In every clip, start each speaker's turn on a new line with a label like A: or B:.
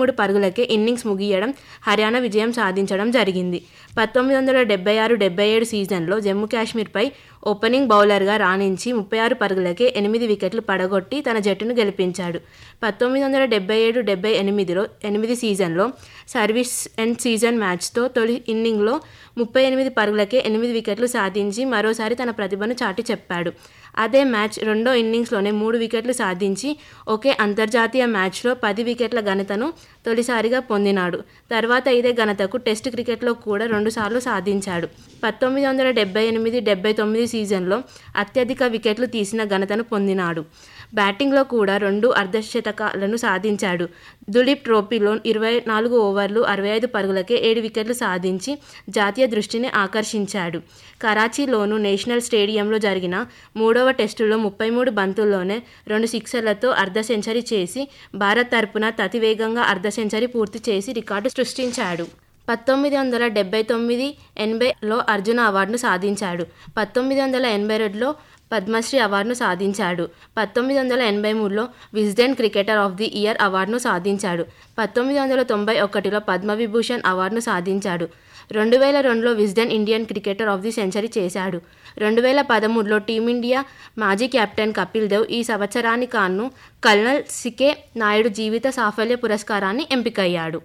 A: మూడు పరుగులకే ఇన్నింగ్స్ ముగియడం హర్యానా విజయం సాధించడం జరిగింది పంతొమ్మిది వందల డెబ్బై ఆరు డెబ్బై ఏడు సీజన్లో జమ్మూ కాశ్మీర్పై ఓపెనింగ్ బౌలర్గా రాణించి ముప్పై ఆరు పరుగులకే ఎనిమిది వికెట్లు పడగొట్టి తన జట్టును గెలిపించాడు పంతొమ్మిది వందల డెబ్బై ఏడు డెబ్బై ఎనిమిదిలో ఎనిమిది సీజన్లో సర్వీస్ అండ్ సీజన్ మ్యాచ్తో తొలి ఇన్నింగ్లో ముప్పై ఎనిమిది పరుగులకే ఎనిమిది వికెట్లు సాధించి మరోసారి తన ప్రతిభను చాటి చెప్పాడు అదే మ్యాచ్ రెండో ఇన్నింగ్స్లోనే మూడు వికెట్లు సాధించి ఒకే అంతర్జాతీయ మ్యాచ్లో పది వికెట్ల ఘనతను తొలిసారిగా పొందినాడు తర్వాత ఇదే ఘనతకు టెస్ట్ క్రికెట్లో కూడా రెండుసార్లు సాధించాడు పంతొమ్మిది వందల డెబ్బై ఎనిమిది డెబ్బై తొమ్మిది సీజన్లో అత్యధిక వికెట్లు తీసిన ఘనతను పొందినాడు బ్యాటింగ్లో కూడా రెండు అర్ధశతకాలను సాధించాడు దులీప్ ట్రోఫీలో ఇరవై నాలుగు ఓవర్లు అరవై ఐదు పరుగులకే ఏడు వికెట్లు సాధించి జాతీయ దృష్టిని ఆకర్షించాడు కరాచీలోను నేషనల్ స్టేడియంలో జరిగిన మూడవ టెస్టులో ముప్పై మూడు బంతుల్లోనే రెండు సిక్సర్లతో అర్ధ సెంచరీ చేసి భారత్ తరపున అతివేగంగా అర్ధ సెంచరీ పూర్తి చేసి రికార్డు సృష్టించాడు పంతొమ్మిది వందల డెబ్బై తొమ్మిది ఎనభైలో అర్జున అవార్డును సాధించాడు పంతొమ్మిది వందల ఎనభై రెండులో పద్మశ్రీ అవార్డును సాధించాడు పంతొమ్మిది వందల ఎనభై మూడులో Wisden cricketer of the year అవార్డును సాధించాడు పంతొమ్మిది వందల తొంభై ఒకటిలో పద్మవిభూషణ్ అవార్డును సాధించాడు రెండు వేల రెండులో Wisden Indian cricketer of the century చేశాడు రెండు వేల పదమూడులో టీమిండియా మాజీ కెప్టెన్ కపిల్ దేవ్ ఈ సంవత్సరానికి కాను కల్నల్ సికే నాయుడు జీవిత సాఫల్య పురస్కారాన్ని ఎంపికయ్యాడు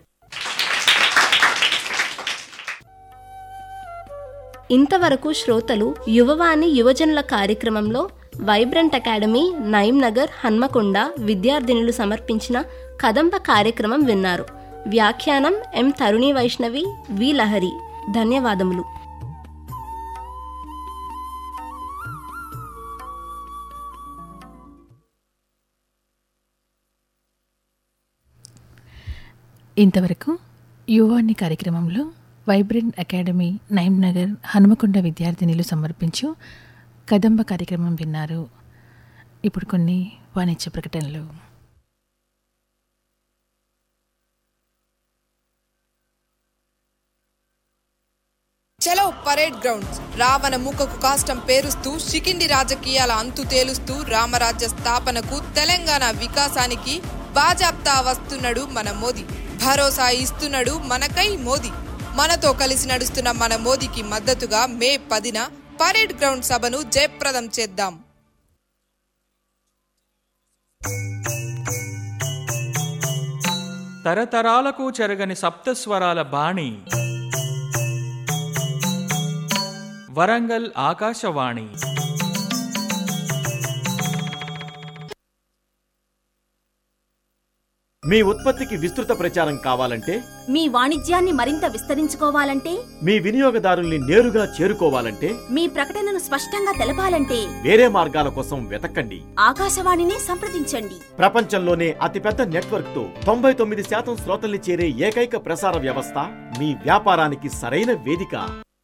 B: ఇంతవరకు శ్రోతలు యువవాణి యువజనుల కార్యక్రమంలో వైబ్రెంట్ అకాడమీ నైమ్ నగర్ హన్మకొండ విద్యార్థినులు సమర్పించిన కదంబ కార్యక్రమం విన్నారు వ్యాఖ్యానం ఎం తరుణి వైష్ణవి వి లహరి ధన్యవాదములు
C: ఇంతవరకు యువాన్ని కార్యక్రమంలో వైబ్రెంట్ అకాడమీ నైమ్ నగర్ హనుమకొండ విద్యార్థినిలు సమర్పించు కదంబ కార్యక్రమం విన్నారు ఇప్పుడు కొన్ని వాణిజ్య ప్రకటనలు
D: చలో పరేడ్ గ్రౌండ్స్ రావణ మూకకు కాష్టం పేరుస్తూ షికిండి రాజకీయాల అంతు తేలుస్తూ రామరాజ్య స్థాపనకు తెలంగాణ వికాసానికి బాజాప్తా వస్తున్నాడు మన మోదీ భరోసా ఇస్తున్నాడు మనకై మోదీ మనతో కలిసి నడుస్తున్న మన మోదీకి మద్దతుగా మే పదిన పరేడ్ గ్రౌండ్ సభను జయప్రదం చేద్దాం
E: తరతరాలకు చెరగని సప్తస్వరాల బాణి వరంగల్ ఆకాశవాణి
F: మీ ఉత్పత్తికి విస్తృత ప్రచారం కావాలంటే
G: మీ వాణిజ్యాన్ని మరింత విస్తరించుకోవాలంటే
F: మీ వినియోగదారుల్ని నేరుగా చేరుకోవాలంటే
G: మీ ప్రకటనను స్పష్టంగా తెలపాలంటే
F: వేరే మార్గాల కోసం వెతకండి
G: ఆకాశవాణిని సంప్రదించండి
F: ప్రపంచంలోనే అతిపెద్ద నెట్వర్క్ తో తొంభై తొమ్మిది శాతం శ్రోతల్ని చేరే ఏకైక ప్రసార వ్యవస్థ మీ వ్యాపారానికి సరైన వేదిక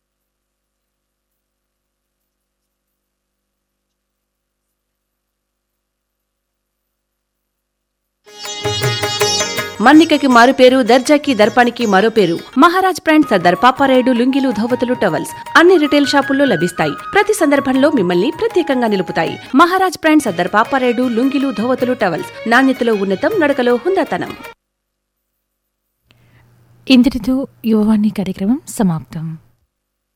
H: మన్నికకి మారు పేరు దర్జాకి దర్పానికి మరో పేరు మహారాజ్ బ్రాండ్ సర్దార్ పాపారాయుడు లుంగిలు ధోవతులు టవల్స్ అన్ని రిటైల్ షాపుల్లో లభిస్తాయి ప్రతి సందర్భంలో మిమ్మల్ని ప్రత్యేకంగా నిలుపుతాయి మహారాజ్ బ్రాండ్ సర్దార్ పాపారాయుడు లుంగిలు ధోవతులు టవల్స్ నాణ్యతలో ఉన్నతం నడకలో హుందాతనం
C: ఇంతటితో యువవాణి కార్యక్రమం సమాప్తం